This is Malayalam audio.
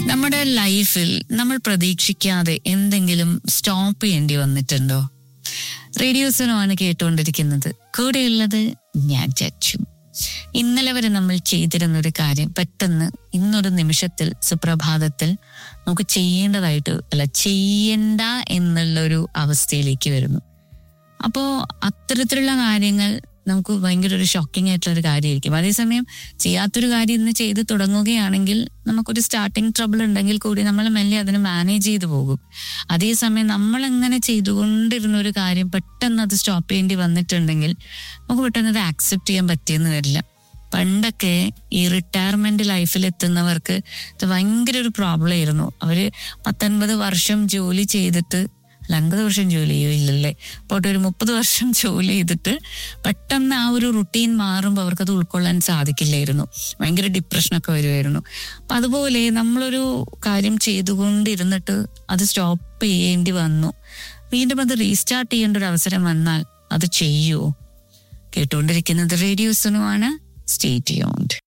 നമ്മുടെ ലൈഫിൽ നമ്മൾ പ്രതീക്ഷിക്കാതെ എന്തെങ്കിലും സ്റ്റോപ്പ് ചെയ്യേണ്ടി വന്നിട്ടുണ്ടോ റേഡിയോസിനുമാണ് കേട്ടുകൊണ്ടിരിക്കുന്നത് കൂടെയുള്ളത് ഞാൻ ചച്ചു ഇന്നലെ വരെ നമ്മൾ ചെയ്തിരുന്ന ഒരു കാര്യം പെട്ടെന്ന് ഇന്നൊരു നിമിഷത്തിൽ സുപ്രഭാതത്തിൽ നമുക്ക് ചെയ്യേണ്ടതായിട്ട് അല്ല ചെയ്യണ്ട എന്നുള്ള ഒരു അവസ്ഥയിലേക്ക് വരുന്നു അപ്പോ അത്തരത്തിലുള്ള കാര്യങ്ങൾ നമുക്ക് ഭയങ്കര ഒരു ഷോക്കിംഗ് ആയിട്ടുള്ള ഒരു കാര്യമായിരിക്കും അതേസമയം ചെയ്യാത്തൊരു കാര്യം ഇന്ന് ചെയ്ത് തുടങ്ങുകയാണെങ്കിൽ നമുക്കൊരു സ്റ്റാർട്ടിങ് ട്രബിൾ ഉണ്ടെങ്കിൽ കൂടി നമ്മൾ മെല്ലെ അതിനെ മാനേജ് ചെയ്തു പോകും അതേസമയം നമ്മൾ എങ്ങനെ ചെയ്തുകൊണ്ടിരുന്ന ഒരു കാര്യം പെട്ടെന്ന് അത് സ്റ്റോപ്പ് ചെയ്യേണ്ടി വന്നിട്ടുണ്ടെങ്കിൽ നമുക്ക് പെട്ടെന്ന് അത് ആക്സെപ്റ്റ് ചെയ്യാൻ പറ്റിയെന്ന് വരില്ല പണ്ടൊക്കെ ഈ റിട്ടയർമെന്റ് ലൈഫിൽ എത്തുന്നവർക്ക് ഇത് ഭയങ്കര ഒരു പ്രോബ്ലം ആയിരുന്നു അവര് പത്തൊൻപത് വർഷം ജോലി ചെയ്തിട്ട് അല്ല അൻപത് വർഷം ജോലി ചെയ്യില്ലല്ലേ പോട്ടെ ഒരു മുപ്പത് വർഷം ജോലി ചെയ്തിട്ട് പെട്ടെന്ന് ആ ഒരു റുട്ടീൻ മാറുമ്പോൾ അവർക്കത് ഉൾക്കൊള്ളാൻ സാധിക്കില്ലായിരുന്നു ഭയങ്കര ഡിപ്രഷനൊക്കെ വരുമായിരുന്നു അപ്പൊ അതുപോലെ നമ്മളൊരു കാര്യം ചെയ്തുകൊണ്ടിരുന്നിട്ട് അത് സ്റ്റോപ്പ് ചെയ്യേണ്ടി വന്നു വീണ്ടും അത് റീസ്റ്റാർട്ട് ചെയ്യേണ്ട ഒരു അവസരം വന്നാൽ അത് ചെയ്യുമോ കേട്ടുകൊണ്ടിരിക്കുന്നത് റേഡിയോസിനുമാണ് സ്റ്റേറ്റ് യോണ്ട്